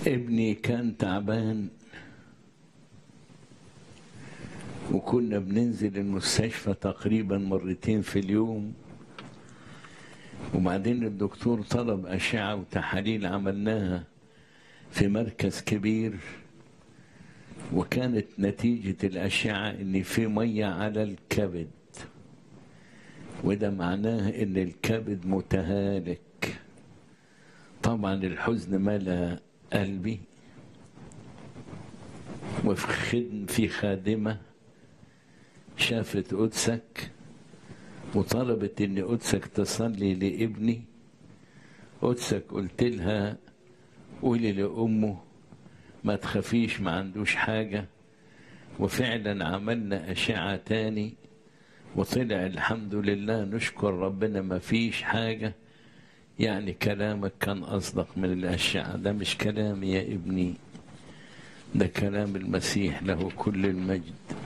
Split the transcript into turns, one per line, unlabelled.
ابني كان تعبان وكنا بننزل المستشفى تقريبا مرتين في اليوم وبعدين الدكتور طلب أشعة وتحاليل عملناها في مركز كبير وكانت نتيجة الأشعة إن في مية على الكبد وده معناه إن الكبد متهالك طبعا الحزن ملا قلبي وفي خدم في خادمة شافت قدسك وطلبت ان قدسك تصلي لابني قدسك قلت لها قولي لأمه ما تخافيش ما عندوش حاجة وفعلا عملنا أشعة تاني وطلع الحمد لله نشكر ربنا ما فيش حاجة يعني كلامك كان أصدق من الأشعة ده مش كلامي يا ابني ده كلام المسيح له كل المجد